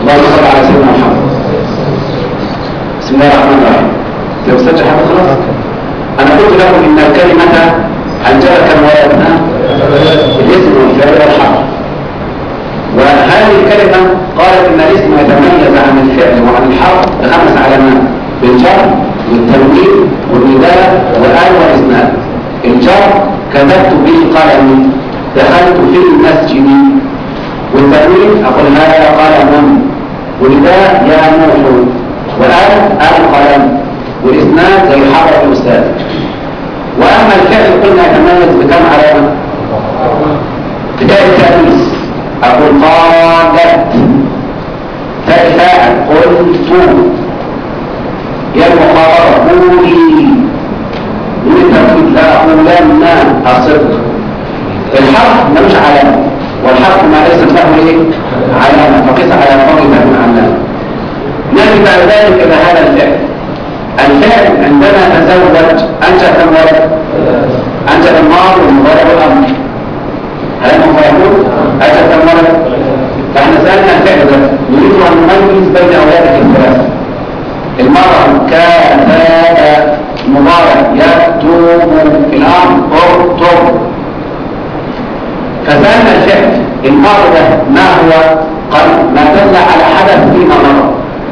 اللهم صل على سيدنا محمد بسم الله الرحمن الرحيم لو سجل حاجه خلاص انا قلت لكم ان الكلمه انجب كم وردنا الاسم والفعل والحرف وهذه الكلمه قالت ان الاسم يتميز عن الفعل وعن الحرف بخمس علامات بالجر والتنوين والنداء والآل والإسناد الجر كتبت بالقلم دخلت في المسجد والتنوين أقول هذا قلم والنداء يا نوح والآل القلم والإسناد زي حرف الأستاذ وأما الفعل قلنا يتميز بكم علامة بداية التأنيث أقول قالت فالفاعل قلت يا المخاطرة قولي لتفيد لأقولن الصدق الحرف ملوش علامة والحرف ما ليس له ايه علامة فقس على قول من علامة نأتي بعد ذلك إلى هذا الفعل الفعل عندما تزوج أنت كم ولد أنت الماضي والمضارع والأمر هل هم فاهمون أنت كم ولد فاحنا سألنا الفعل ده نريد أن نميز بين أولادك الثلاثة المرأة كاتب مضارع يكتب في الأمر اكتب فسألنا الفعل الماضي ده ما هو قال ما دل على حدث فيما مضى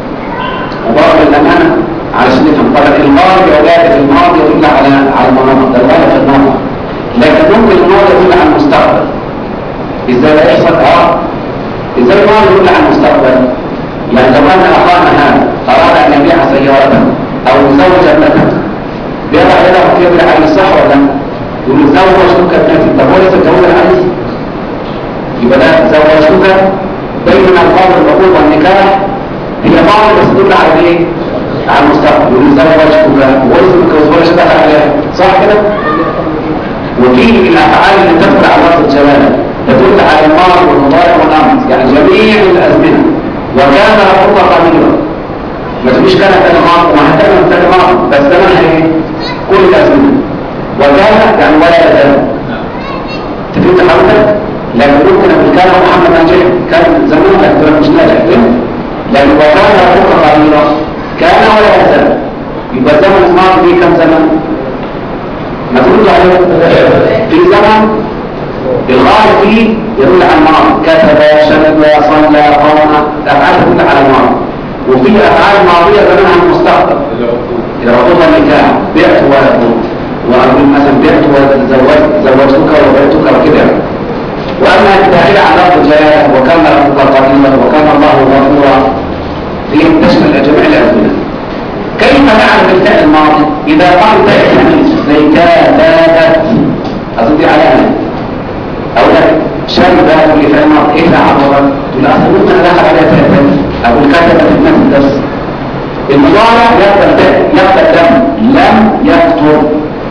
وضرب الأمانة علشان نفهم طبعا الماضي أولاد الماضي يدل على على المناطق ده الغالب في الماضي لكن ممكن الماضي يدل على المستقبل ازاي ده يحصل اه ازاي الماضي يدل على المستقبل يعني لو أن أخانا هذا أراد أن يبيع سيارته أو يزوج ابنته بيضع يده في يد العريس صح ولا لا؟ يقول زوجتك ابنتي طب هو لسه اتجوز العريس يبقى ده زوجتك بينما الفاظ العقود والنكاح هي بعض بس تدل على ايه؟ على المستقبل يقول زوجتك ولسه متجوز ولا شبه عليها صح كده؟ وفي الافعال اللي تدخل على لفظ الجلاله تدل على الماضي والمضارع والامر يعني جميع الازمنه وكان ربك قديرا ما تقولش كان كلمات وما هتكلم كلمات بس ده ايه كل الازمنه وكان يعني ولا يزال تفهمت حضرتك لكن ممكن اقول كان محمد ناجح كان زمان لكن مش ناجح فهمت لكن وكان ربك قديرا كان ولا يزال يبقى الزمن الماضي فيه كم زمن ما تقول عليه في زمن الغالب فيه يدل على الماضي كتب شرب صلى قام افعال تدل على الماضي وفي افعال ماضيه كمان عن المستقبل اذا رفض النكاح بعت ولده واقول مثلا بعت وتزوجت زوجتك وبعتك وكده واما الداخله على لفظ الجلاله وكان ربك قديرا وكان الله غفورا هي تشمل جميع الازمنه كيف نعرف الفعل الماضي اذا قال فعل التمييز زي كادت اظن دي علامه او لك شرب اللي في الماضي ايه عبارة تقول اصلا ممكن ادخل عليها ثلاثة او الكتبة في النفس الدرس المضارع يقبل يقبل لم لم يكتب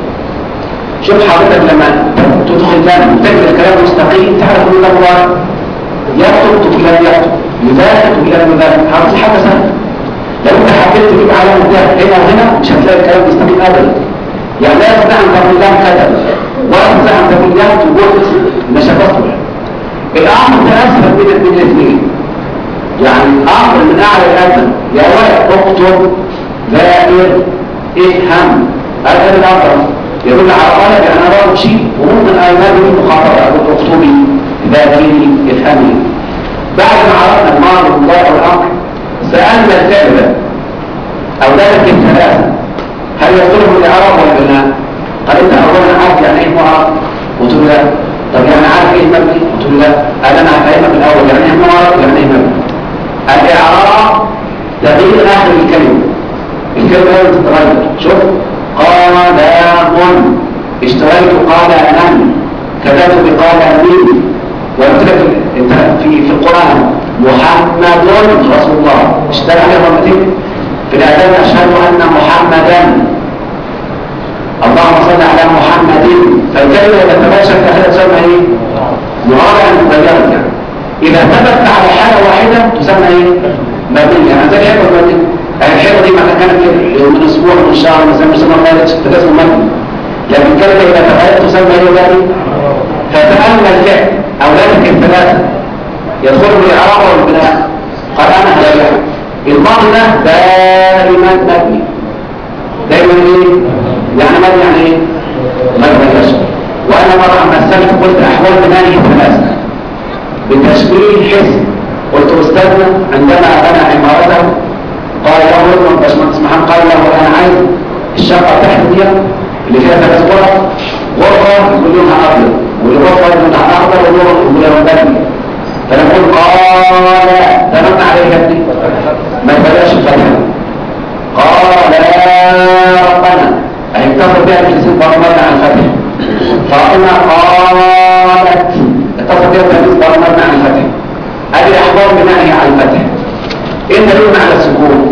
شوف حضرتك لما تدخل لم وتجد الكلام مستقيم تعرف ان ده مضارع يكتب تقول لم يكتب يذاكر تقول لم يذاكر هذه حاجه سهله لو انت حبيت تجيب علامه ده هنا وهنا مش هتلاقي الكلام مستقيم ابدا يعني لا يستطيع ان تقول لم كتب ولا تستطيع ان تقول لم تقول مش هتصبح الامر ده اسهل بين بين الاثنين يعني امر من اعلى الادنى يا ولد اكتب ذاكر افهم هذا الامر يدل على طلب يعني انا بقول شيء وممكن ايمان من مخاطره اقول اكتبي ذاكري افهمي بعد ما عرفنا الماضي والمضارع والامر سالنا الفعل ده اولادك الثلاثه هل يصلهم الاعراب والبناء قال انت اولا عارف يعني ايه معرب قلت له لا طب يعني عارف ايه المبني قلت له لا قال انا هفهمك الاول يعني ايه معرب يعني ايه مبني الاعراب تغيير اخر الكلمه الكلمه لازم تتغير شوف قال من اشتريت قال من كتبت بقال من وقلت لك انت في في القران محمد رسول الله اشترى عليه مرتين في الاذان اشهد ان محمدا اللهم صل على محمد فالكلمه اذا تباشر هذا تسمى ايه مضارع مغيرا يعني اذا ثبت على حاله واحده تسمى ايه مبنيه يعني زي الحلوه المبنيه الحلوه دي معناها كانت من اسبوع من شهر مثلا مش ما قالتش تلازم مبني لكن الكلمه اذا تغيرت تسمى ايه مبني فتامل الفعل اولادك الثلاثه يدخلوا الاعراب والبناء قال انا هرجع الماضي ده دائما مبني دائما ايه يعني مبني يعني ايه مبني يشبه وانا مره مثلت قلت احوال بنائه ثلاثه بتشبيه حزب قلت استاذنا عندما بنى عمارته قال له ابن باشمهندس محمد قال له انا عايز الشقه تحت دي اللي فيها ثلاث غرف غرفه يكون لونها ابيض والغرفه لونها اخضر ولونها بني فنقول قال ده مبنى عليه يا ابني ما يبقاش الفتحه قال يا ربنا اتصل بها الجنسين برمجنا عن الفتح فاطمه قالت اتصل بها الجنسين برمجنا عن الفتح هذه احوال بنائها على الفتح ايه دليل على السكون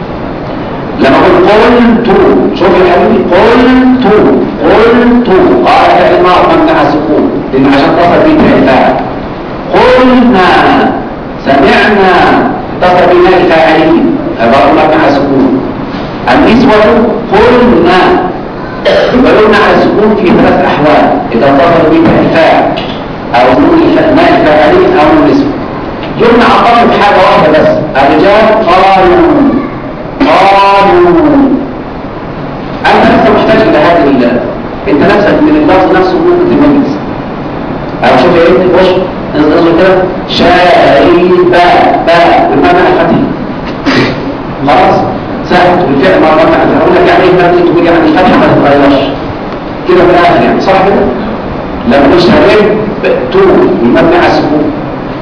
لما اقول قلت شوف يا حبيبي قلت قلت قال كلمه مبنى على السكون لان عشان تصل بيه الفاعل قلنا سمعنا اتصل بنا الفاعلين عباره مبنى على السكون النسوه قلنا يبقى على السكون في ثلاث احوال اذا اتصل بها الفاعل او نون الفاعلين او النسوه يمنع الطرف بحاجه واحده بس الرجال قالوا قالوا انت لسه محتاج الى هذه ال انت نفسك من اللفظ نفسه ممكن تميز او شوف ايه وش نظر كده شاربا با بالمعنى الفتح خلاص سهل بالفعل ما رفع اقول لك يعني ايه مبني تقول يعني الفتحه ما تتغيرش كده في الاخر يعني صح كده لما شارب تو المبني على السكون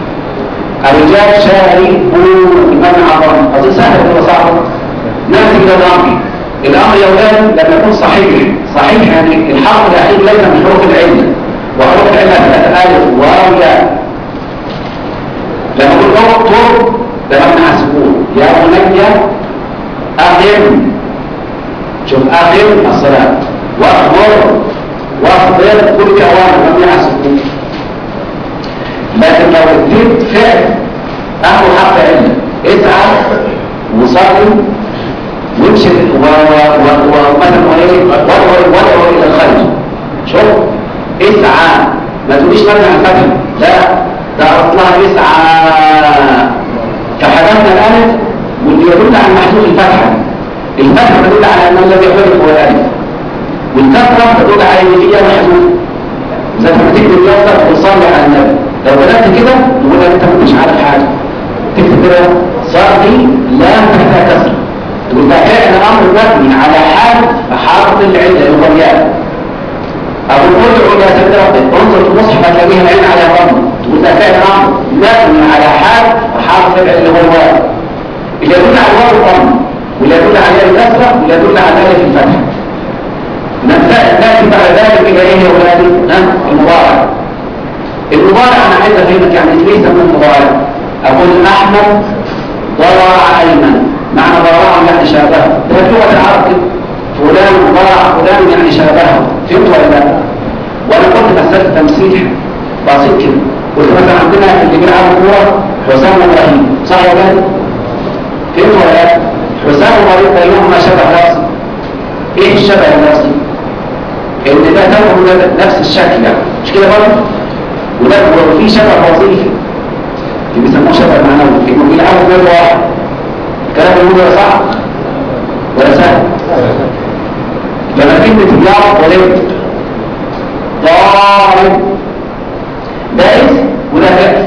الرجال شاربون المبني على الضم اظن سهل ولا صعب نفس كده الامر الامر يا اولاد لما يكون صحيح صحيح يعني الحرف الاخير ليس من حروف العله وحروف العله ثلاثه الف واو ياء لما اقول اكتب ده مبني على السكون يا بني اقم شوف اقم الصلاه واخبر واخبر كل كوان مبني على السكون لكن لو اديت فعل اخذ حرف عله اسعى وصلي وامشي ومثلا وايه وادعو الى الخير شوف اسعى ما تقوليش مبني على الفتح لا ده اصلها يسعى فحذفنا الالف واللي يدل على محذوف الفتحه الفتحه تدل على ان الذي يحذف هو الالف والكسره تدل على ان هي محذوف زي ما تكتب يوصل وصلي على النبي لو بدات كده تقول انت مش عارف حاجه تكتب كده صار دي لا تحتها كسر تقول ده فعل امر مبني على حال حرف العله اللي هو الياء أبو ادعو يا سيد ربك انظر في المصحف هتلاقيها العين على ضم تقول ده فعل امر مبني على حال وحرف العله اللي هو الواو اللي يدل على الواو الضم واللي يدل على الكسره واللي يدل على ذلك الفتح ناتي بعد ذلك الى ايه يا اولادي المضارع المضارع انا عايز افهمك يعني ليس من المضارع اقول احمد ضرع ايمن معنى ضرع يعني شابهه ده لغه العرب فلان ضرع فلان يعني شابهه فهمت ولا لا وانا كنت مثلت تمثيل بسيط كده قلت مثلا عندنا اللي بيلعب كوره حسام ابراهيم صح يا ولاد فهمت ولا لا حسام وابراهيم بينهما شبه نفسي ايه الشبه النفسي ان ده تاخد نفس الشكل يعني مش كده برضه وده في شبه وظيفي اللي بيسموه شبه معنوي انه بيلعبوا بيد واحد الكلام اللي بيقوله صح ولا سهل لما كلمه يعرف ولد ضارب ده اسم وده فعل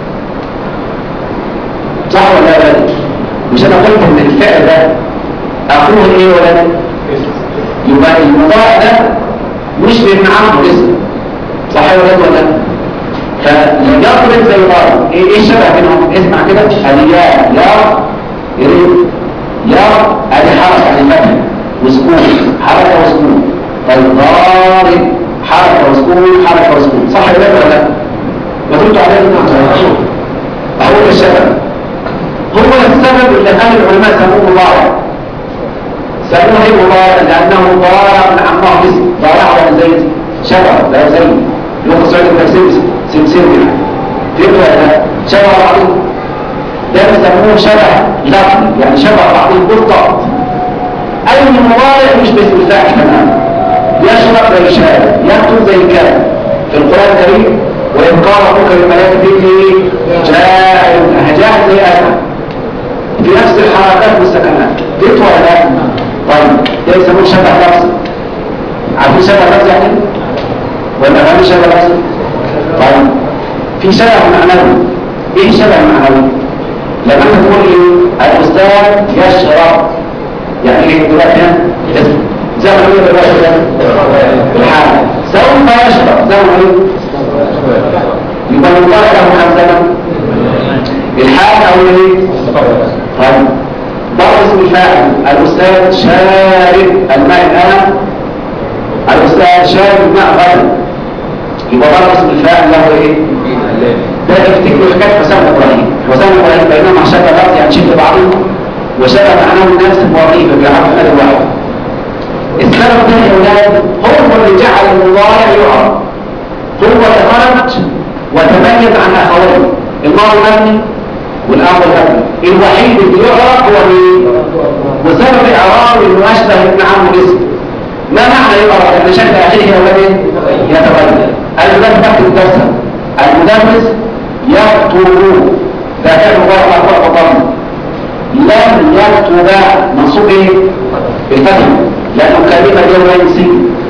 صح ولا لا مش انا قلت ان الفعل ده اخوه ايه ولا يبقى المضارع ده مش بابن عمرو اسم صح ولا ولا فيضرب زي ضارب ايه ايه الشبه بينهم اسمع كده ادي يا يا يريد يا ادي حركه عن الفتح وسكون حركه وسكون طيب ضارب حركه وسكون حركه وسكون صح ولا ولا لا ما تردوا عليه انتوا هو الشبه هو السبب اللي خلى العلماء سموه مضارع سموه ايه مضارع لانه ضارع من عمار اسم ضارع ولا زيد شبه لا زيد لغه سعيد التفسير سمسم يعني فهمت ولا لا شبه بعضهم ده بيسموه شبه لفظي يعني شبه بعضهم بالضبط اي مضارع مش باسم الفاعل تماما يشرب زي شارب يكتب زي كاتب في القران الكريم وإن قال ربك للملائكة إني جاعل جاعل زي أنا نفس الحركات والسكنات جبت ولا لا؟ طيب ده يسموه شبه لفظي عارفين شبه لفظي يعني؟ ولا غير شبه لفظي؟ طيب في شبه معنوي ايه شبه معنوي؟ لما انت تقول لي الاستاذ يشرب يعني ايه دلوقتي هنا؟ زي ما نقول دلوقتي ده الحال سوف يشرب زي ما نقول يبقى المضارع له كم سنه؟ الحال او ايه؟ طيب بعض اسم الفاعل الاستاذ شارب الماء الان الاستاذ شارب الماء غدا يبقى بعض اسم الفاعل له ايه؟ ده افتكروا حكايه حسام ابراهيم حسام ابراهيم بينما شبه لفظ يعني شبه بعضهم وشبه معناه نفس الوظيفه بيعرف هذا الواحد السبب ده يا اولاد هو اللي جعل المضارع يعرف هو اللي خرج وتميز عن اخويه الماضي مبني والامر مبني الوحيد اللي يعرف هو مين وسبب اعرابه انه اشبه ابن عم الاسم ما معنى يعرف ان شكل اخيه يا اولاد يتغير المدرس يكتب درسا المدرس يكتب ده كان مبارك مرفوع بضم لم يكتب منصوب ايه بالفتح لانه كلمه دي ينسي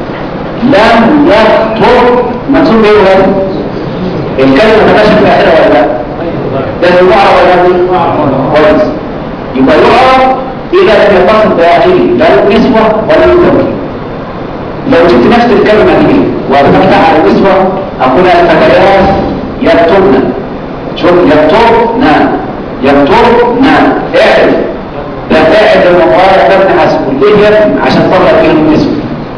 لم يكتب منصوب ايه ولا الكلمه ما في الاخره ولا لا ده يعرف ولا لا كويس يبقى يعرف اذا لم يتصل باخره لا له نسوه ولا له توكيد لو جبت نفس الكلمه دي وضفتها على النسوه اقول الفتيات يكتبن شوف يكتبن يكتبن اعرف ده قاعد المضارع ده ابن حسب ليه يا ابني عشان طلع فيه النسوه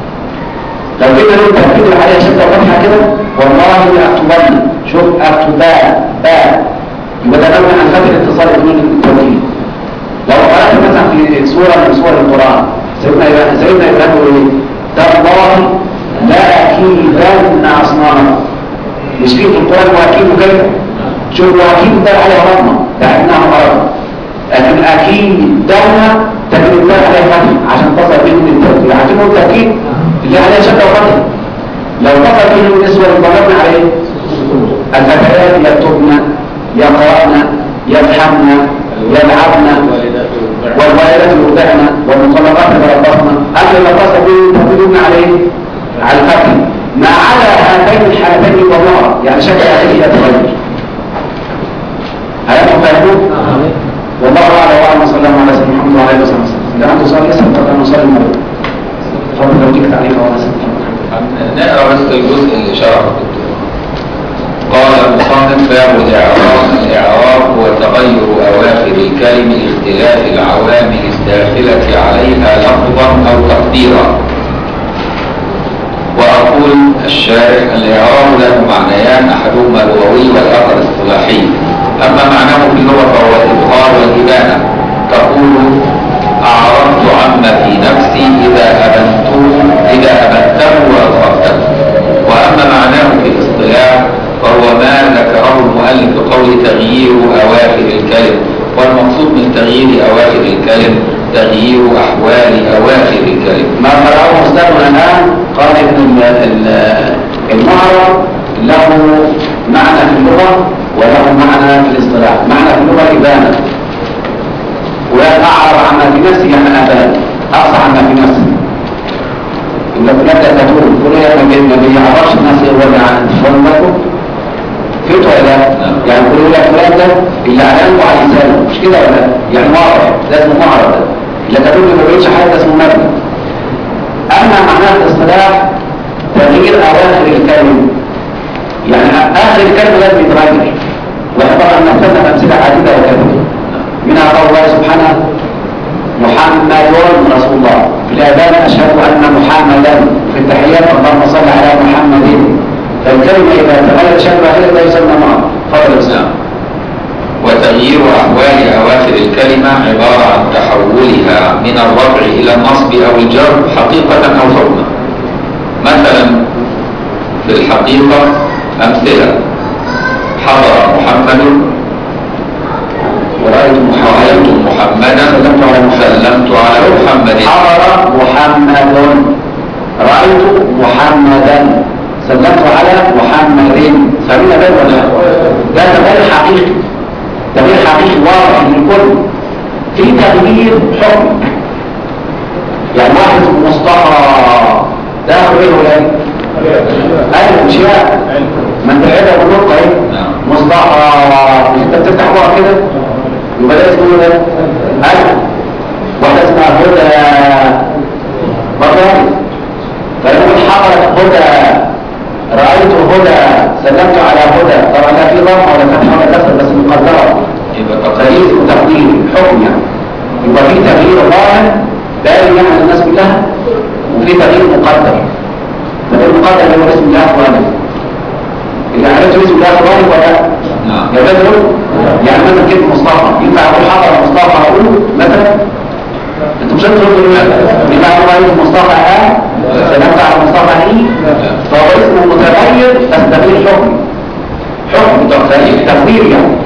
لو جينا له تركيز عليها شده فتحه كده والله لاكتبن شوف اكتبان با يبقى ده نوع عن فتح اتصال بدون التوكيد لو قرات مثلا في سوره من سور القران سيدنا سيدنا ابراهيم يقول ايه تالله لا اكيدن اصنامكم مش في القران واكيد كده شوف واكيد ده عليه رحمه ده انها مرض لكن اكيد دولة تجد الله عليه فتح عشان تصل به من التوكيد عارفين هو التوكيد اللي عليه شكل وفتح لو تصل به النسوة اللي ضربنا عليه الفتيات يكتبن يقرأن يفهمن يلعبن والوالدات يرضعن والمطلقات يتربصن أما لو تصل به التوكيد عليه على الفتح ما على هاتين الحالتين ضمار يعني شكل اخيه يتغير هل انتم فاهمون؟ والله اعلم وعلم صلى الله على سيدنا محمد وعلى اله وصحبه وسلم لو انت صلي اسال قبل ان نصلي المغرب تفضل لو جيت تعليق وانا نقرا بس الجزء اللي شرحه الدكتور قال المصنف باب الاعراب الاعراب هو تغير اواخر الكلم لاختلاف العوامل الداخله عليها لفظا او تقديرا واقول الشارع الاعراب له معنيان احدهما لغوي والاخر اصطلاحي اما معناه في اللغه فهو الاظهار والابانه تقول اعرضت عما في نفسي اذا ابنته اذا ابنته واظهرته واما معناه في الاصطلاح فهو ما ذكره المؤلف بقول تغيير اواخر الكلم والمقصود من تغيير اواخر الكلم تغيير احوال اواخر الكلم ما قرأه مصدرنا الآن قال إن ال- ال- المعرب له معنى في اللغة وله معنى في الاصطلاح معنى في اللغة إبانة وأعرض عما في نفسي يعني أبان أقصى عما في نفسي يقول لك لا تقول تقول يا ابن ما بيعرفش الناس يقول عن شلون لكم فهمت ولا لا؟ يعني يقول لك فلان ده اللي علامه على لسانه مش كده ولا لا؟ يعني معرض ده اسمه معرض ده اللي تقول ما بيقولش حاجه ده اسمه مبني اما معناه في الاصطلاح تغيير اواخر الكلمه يعني اخر الكلمه لازم يتغير وطبعا نفتنا امثله عديده وكثيره منها قول الله سبحانه محمد رسول الله في الاذان اشهد ان محمدا في التحيات اللهم صل على محمد فالكلمه اذا تغير شكل اخر لا يسمى معه فضل الاسلام وتغيير أحوال أواخر الكلمة عبارة عن تحولها من الرفع إلى النصب أو الجر حقيقة أو حكما مثلا في الحقيقة أمثلة حضر محمد ورأيت رأيت محمدا سلمت على محمد سلمت على محمد حضر محمد رأيت محمدا سلمت على محمد فمن بين ولا لا؟ ده تغيير حقيقي تغيير حقيقي واضح للكل في تغيير حكم يعني واحد اسمه مصطفى ده اخر ايه ولا ايه؟ ألف مش ياء ما انت عيدها بالنقطة ايه؟ نعم. مصطفى مش انت بتفتح بقى كده يبقى ده اسمه ايه ده؟ ألف واحدة اسمها هدى بطاري فيقول حضرت هدى رأيت هدى سلمت على هدى طبعا لا في ضم ولا فتح ولا كسر بس مقدرة يبقى تغيير تقدير وتقدير حكم يعني يبقى في تغيير ظاهر دائم يعني الناس كلها وفي تغيير مقدر تغيير مقدر اللي هو اسم الله الغالب اللي عرفته اسم الله الغالب ولا لا؟ نعم يا بدر يعني مثلا كلمة مصطفى ينفع اقول حضر مصطفى اقول مثلا انتوا مش هتقولوا دلوقتي يبقى اقول رأيت مصطفى اه سلمت على مصطفى ايه فهو اسمه متغير بس تغيير حكم حكم تغيير تغيير يعني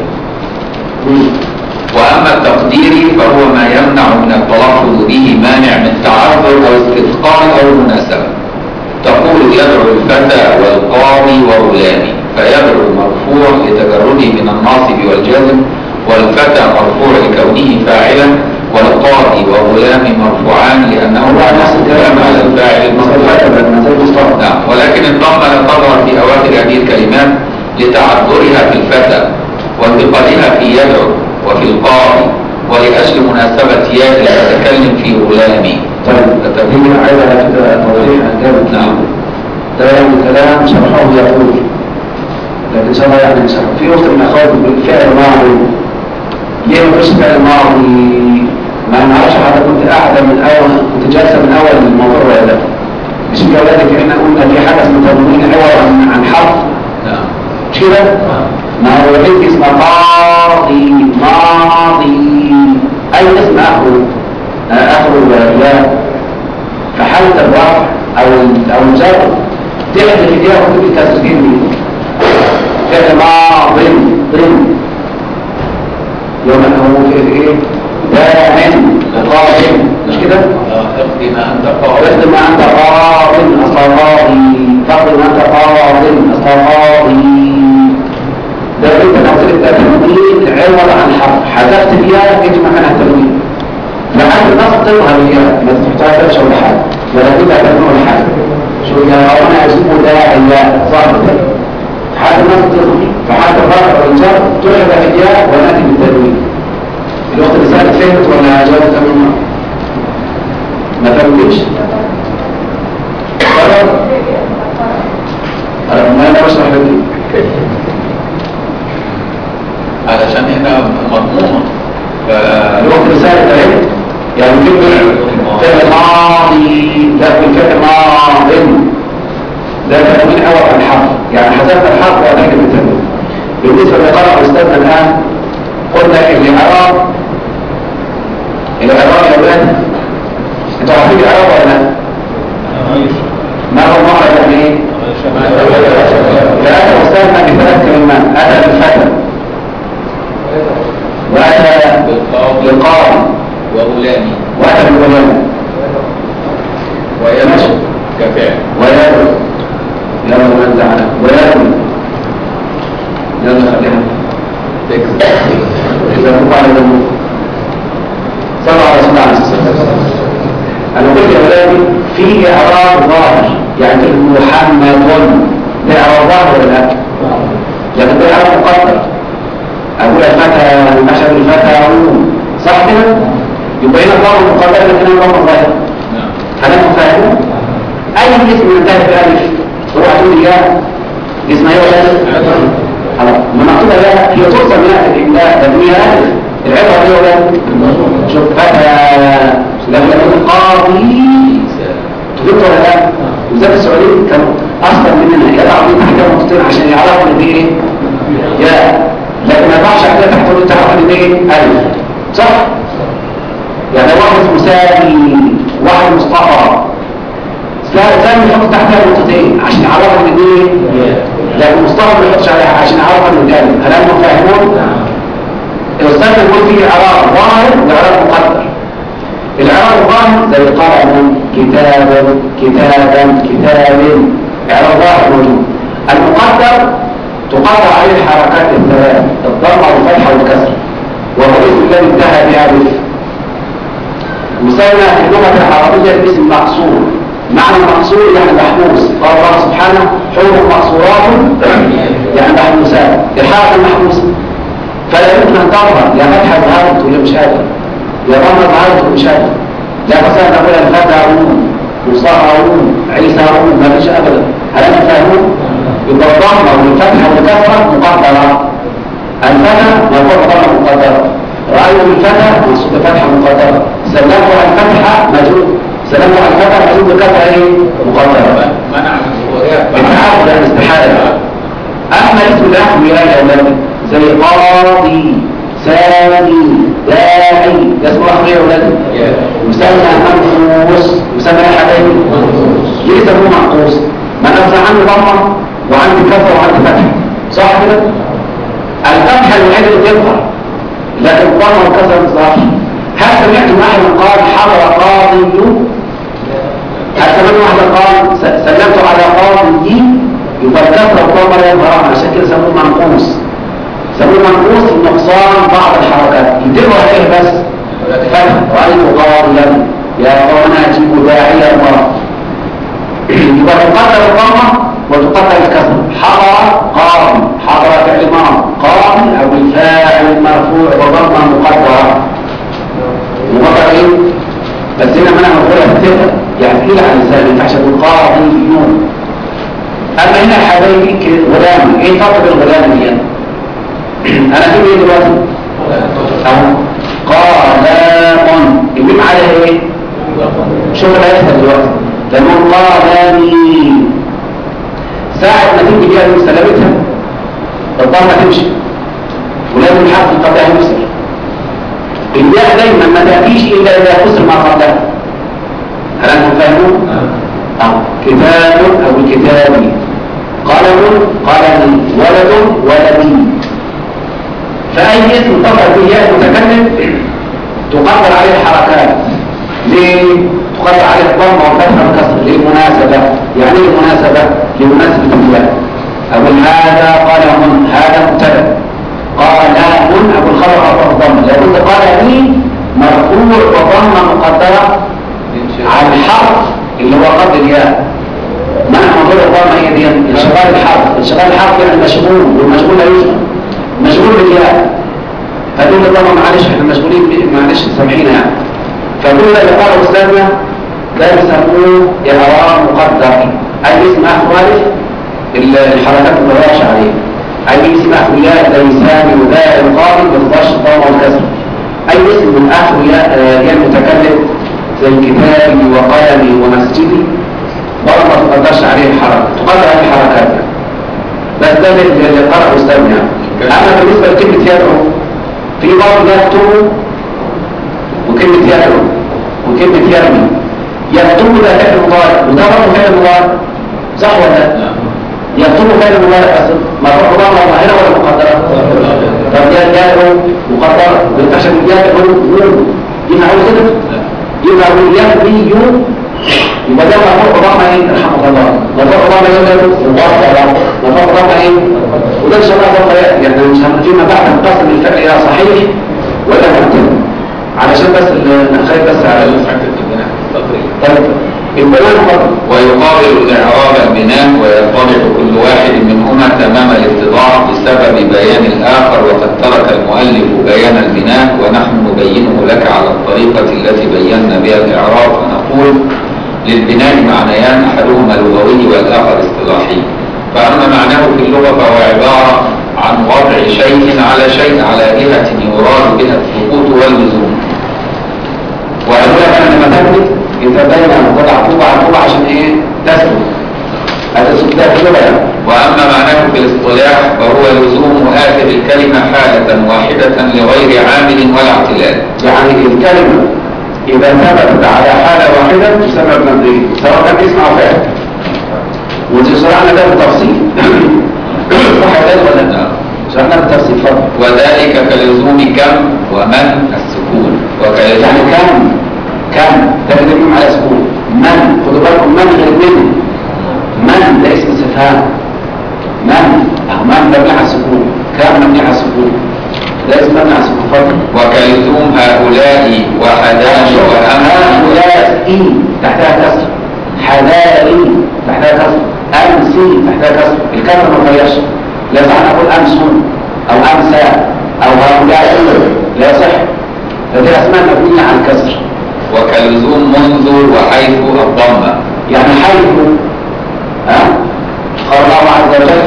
وأما التقدير فهو ما يمنع من التلفظ به مانع من تعذر أو استثقال أو مناسبة تقول يدعو الفتى والقاضي وغلامي فيدعو مرفوع لتجرده من الناصب والجازم والفتى مرفوع لكونه فاعلا والقاضي وغلام مرفوعان لأنه هو نفس الكلام على الفاعل المرفوع زي مصطفى نعم ولكن الضمة لا تظهر في أواخر هذه الكلمات لتعذرها في الفتى وانتقالها في يدعو وفي القاضي ولأجل مناسبة ياء المتكلم في غلامي طيب التبرير عايز على فكرة توضيح جامد نعم ده يعني كلام شرحه يقول لكن ان شاء الله يعني نشرح في وقت من الاخوات بيقول فعل ماضي ليه ما فيش فعل ماضي ما نعرفش حتى كنت قاعدة من اول كنت جالسة من اول الموضوع ولا لا مش في اولادك احنا قلنا في حاجة اسمها تنوين عوض عن عن حرف نعم مش كده؟ ما هو الاسم اسمه ماضي ماضي اي اسم اخره آه، اخره لا في حالة الرفع او ال- او الجر تحدث فيها خطوط التسجيل دي فعل ماض ضم يوم هو في ايه؟ دائم قائم مش كده؟ اقضي ما أنت قاضي فقد ما انت قاض اصلا قاضي فقد ما انت قاض اصلا قاضي ده انت لو تبقى تنوين عوض عن حرف حذفت فيها يجي مكانها تنوين لحد النص تظهر فيها ما تحتاجش ولا حاجه ولا تبقى تنوين ولا حاجه شو يا ربنا يسمو داعي لا ظاهر كده حد النص تظهر فحد الرفع والجر تحذف فيها وناتي بالتنوين الوقت اللي سالت فهمت ولا جاوبت قبل ما فهمتش خلاص أنا ما انا بشرح لك علشان هنا مضمونة ف الوقت رسالة اهي يعني فكر فعل ماضي ده في فعل ماض ده تنوين اول عن الحرف يعني حذفت الحرف واتيت بالتنوين بالنسبه لقرأ استاذنا الان قلنا الاعراب الاعراب يا اولاد انتوا عارفين الاعراب ولا لا؟ ما هو المعرب يعني ايه؟ فأتى أستاذنا بثلاث كلمات أتى بالفتى وأتى بالقاضي وغلامي وأتى بالغلام ويمشي كفاء ويدعو يلا من زعل ويدعو يلا خليها إذا كنت على ذنوب صلى على رسول الله عليه الصلاة أنا قلت يا ولادي في إعراب ظاهر يعني تقول محمد ده إعراب ظاهر ولا لا؟ لكن ده إعراب مقدر أقول الفتى مشهد الفتى عموم صح كده؟ يبقى هنا ظاهر مقدر لكن هنا ظاهر ظاهر نعم هل انتم فاهمون؟ أي اسم ينتهي بألف هو هتقول لي يا اسم ايه ولا ألف؟ خلاص المناطق لا هي ترسم هنا في الإملاء لكن هي ألف العبرة دي ولا شوف فتى لما يقول قاضي تفهمت ولا لا؟ وزاد السعوديين كانوا أصلا مننا يا عظيم تحت نقطتين عشان يعرفوا إن دي إيه؟ يا لكن ما ينفعش كده تحت تقول تعرف إن دي إيه؟ ألف صح؟ يعني واحد اسمه سامي واحد مصطفى سامي يحط تحتها نقطتين عشان يعرفوا إن دي إيه؟ لكن مصطفى ما يحطش عليها عشان يعرفوا إن دي ألف هل أنتم فاهمون؟ الأستاذ يقول فيه إعراب ظاهر وإعراب مقدر الإعراب الظاهر زي قرأ كتابا كتابا كتاب إعراب ظاهر موجود المقدر تقدر عليه الحركات الثلاث الضمة والفتحة والكسر وهو الاسم الذي انتهى بألف يسمى في اللغة العربية الاسم مقصور معنى المقصور يعني محبوس قال الله سبحانه حور مقصورات يعني محبوسات الحركة المحبوسة فلا يمكن أن تظهر يا فتحة ظهرت ولا مش قادر يا ضمة ظهرت ومش قادر لا تصير تقول الفتى عموم مصطفى عموم عيسى عموم ما فيش أبدا هل أنت فاهمون؟ يبقى الضمة والفتحة والكسرة مقدرة الفتى مرفوع ضمة مقدرة رأيت الفتى منصوب بفتحة مقدرة سلمت على الفتحة مجرور سلمت على الفتحة مجرور بكسرة ايه؟ مقدرة منع الوهاب التعارض يعني استحالة أما اسم الأحد يا أولاد زي قاضي سامي داعي ده اسمه أحد يا أولاد مسمى منقوص مسمى ايه حبايبي ليه سموه منقوص ما نفس عندي ضمه وعندي كسر وعندي فتح صح كده الفتحه الوحيده اللي تظهر لكن الضمه والكسر ما تظهرش هل سمعت واحد قال حضر قاضي هل سمعت واحد قال س- سلمت على قاضي يبقى الكسر والضمه لا يظهران عشان كده سموه منقوص سموه منقوص لنقصان بعض الحركات يديروا عليه بس فتح رأيت قاضيا يا قوم أجيب داعي الله يبقى تقدر الضمة وتقدر الكسر حضر قاضي حضر فعل ماضي قاضي أو الفاعل المرفوع وضمة مقدرة مقدرة إيه؟ بس هنا منها مقولة الثقة يعني تقيل على الإنسان ما ينفعش تقول قاضيون أما هنا حبايبي ك- غلام إيه فرق بين الغلام دي؟ أنا في إيه دلوقتي؟ أهو قلم الميم عليها ايه شوف اللي هيحصل دلوقتي لما قلمي ساعة ما تيجي بيها الميم سلامتها الضمة تمشي ولازم الحرف القطع يكسر الياء دايما ما تأتيش إلا إذا كسر ما قبلها هل أنتم فاهمون؟ أو كتاب أو الكتاب قلم قلم ولد ولدي فأي اسم تظهر به ياء المتكلم تقدر عليه الحركات ليه؟ تقدر عليه الضمة والفتحة والكسر للمناسبة يعني ايه المناسبة؟ لمناسبة الياء أقول هذا قلم هذا مبتدا قلم أقول خبر أرفع الضمة لو قلت قلمي مرفوع وضمة مقدرة على الحرف اللي هو قبل الياء منع موضوع الضمة هي دي انشغال الحرف انشغال الحرف يعني مشغول والمشغول لا يشغل مشغول بالياء فتقول الضمة معلش احنا مشغولين ب- معلش سامحينا يعني فكل اللي قاله استاذنا ده يسموه إعراب مقدر أي اسم أخوالف الحركات ما تغيرش عليه أي اسم أخوياء زي سامي وذا القاضي ما تغيرش الضمة والكسر أي اسم من أخوياء آه، المتكلم زي كتابي وقلمي ومسجدي برضه ما تقدرش عليه الحركة تقدر عليه الحركات يعني. بس ده اللي اللي قرأه استاذنا يعني أما بالنسبة لكلمة يدعو في بعض يكتب وكلمة يدعو وكلمة يرمي يكتب ده فعل مضارع وده برضه فعل مضارع صح ولا لا؟ يكتب فعل مضارع بس مرفوع ضمه ظاهرة ولا مقدرة؟ طب يدعو مقدرة ما ينفعش من يدعو نون ينفع اقول كده؟ يبقى اقول يرمي يبقى ده مرفوع ضمه ايه؟ رحمه الله مرفوع ضمه ايه؟ مضارع مرفوع ضمه ايه؟ وده ان شاء الله سوف ياتي يعني مش هن- فيما بعد نقسم الفعل الى صحيح ولا مبتدئ علشان بس ال- نخاف بس على ال- طيب البيان فقط ويقابل الإعراب البناء ويطلع كل واحد منهما تمام الاتضاع بسبب بيان الآخر وقد ترك المؤلف بيان البناء ونحن نبينه لك على الطريقة التي بينا بها الإعراب ونقول للبناء معنيان أحدهما لغوي والآخر اصطلاحي فأما معناه في اللغة فهو عبارة عن وضع شيء على شيء على جهة يراد بها الثبوت واللزوم وقالوا لك انا لما تكتب يتبين ان تضع طوبة على طوبة عشان ايه تثبت هذا سبتها في اللغة يعني وأما معناه في الاصطلاح فهو لزوم آخر الكلمة حالة واحدة لغير عامل ولا اعتلال يعني الكلمة إذا ثبتت على حالة واحدة تسمى بمبنية سواء كان اسم أو فعل ودي شرحنا ده بالتفصيل صح كده ولا لا؟ شرحنا بالتفصيل فضل وذلك كلزوم كم ومن السكون يعني وكلزوم كم كم تقدر يكون على سكون من خدوا بالكم من غير من من ده اسم استفهام من أو من مبني على السكون كم مبني على السكون ده اسم مبني على السكون فضل وكلزوم هؤلاء وحدان وأما حياتي تحتها كسر حذاري تحتها كسر أمسي تحتها كسر الكسر ما تغيرش لا يصح أن أقول أمس أو أمسى أو هؤلاء لا يصح فدي أسماء مبنية على الكسر وكلزوم منذ وحيث الضمة يعني حيث ها قال الله عز وجل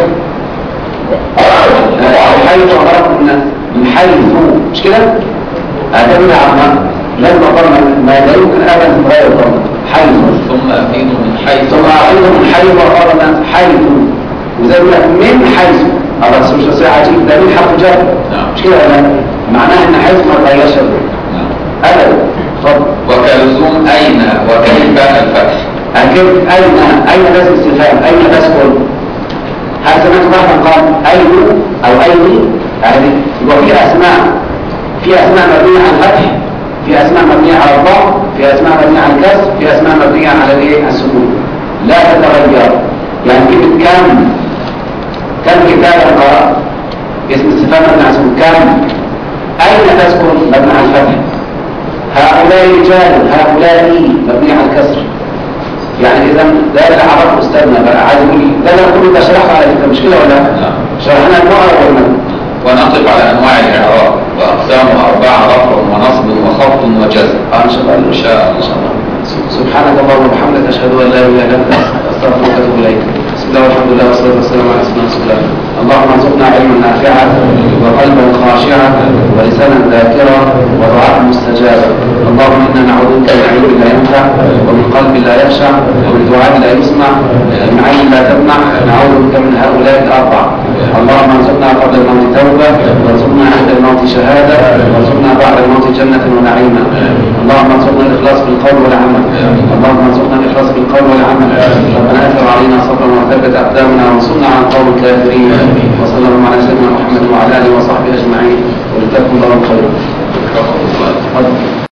أو حيث أمركم من من حيث مش كده؟ أدل على لازم أقرن ما لا يمكن أبدا تغير الضمة حيث ثم أفيدوا من حيث ثم أعيد من حيث وقال حيث وزي ما لك من حيث الله بس مش تصير عجيب ده من حرف جر نعم. مش كده ولا لا؟ معناها ان حيث ما تغيرش الضمة. نعم. ابدا اتفضل وكلزوم أين وكيف الفتح أكيد أين أين لازم استفهام أين تسكن هل سمعت مرة قال أين أو أين يعني يبقى في أسماء في أسماء مبنية على الفتح في أسماء مبنية على الضم في أسماء مبنية على الكسر في أسماء مبنية على الإيه السكون لا تتغير يعني كلمة كم كم كتابا قرأت اسم استفهام مبني على السكون كم أين تسكن مبني على الفتح هؤلاء رجال هؤلاء مبني على الكسر يعني اذا ده اللي عرفه استاذنا بقى عايز يقول لي ده اللي انا كله بشرحه على فكره مش كده ولا لا؟ نعم. شرحنا المعرب والمبني ونقف على أنواع الإعراب وأقسامه أربعة رفع ونصب وخفض وجزم اه ان شاء الله إن شاء الله ان شاء الله سبحانك اللهم وبحمدك اشهد ان لا اله الا انت استغفرك واتوب اليك بسم الله والحمد لله والصلاه والسلام على سيدنا رسول الله اللهم ارزقنا علما نافعا وقلبا خاشعا ولسانا ذاكرا ودعاء مستجابا اللهم انا نعوذ بك من علم لا ينفع ومن قلب لا يخشع ومن دعاء لا يسمع ومن عين لا تمنع نعوذ بك من هؤلاء الاربعه اللهم ارزقنا قبل الموت توبه وارزقنا عند الموت شهاده وارزقنا بعد الموت جنه ونعيما اللهم ارزقنا الاخلاص في القول والعمل اللهم ارزقنا الاخلاص في القول والعمل ربنا اثر علينا صبرا وثبت اقدامنا وانصرنا على القوم الكافرين وصلى الله على سيدنا محمد وعلى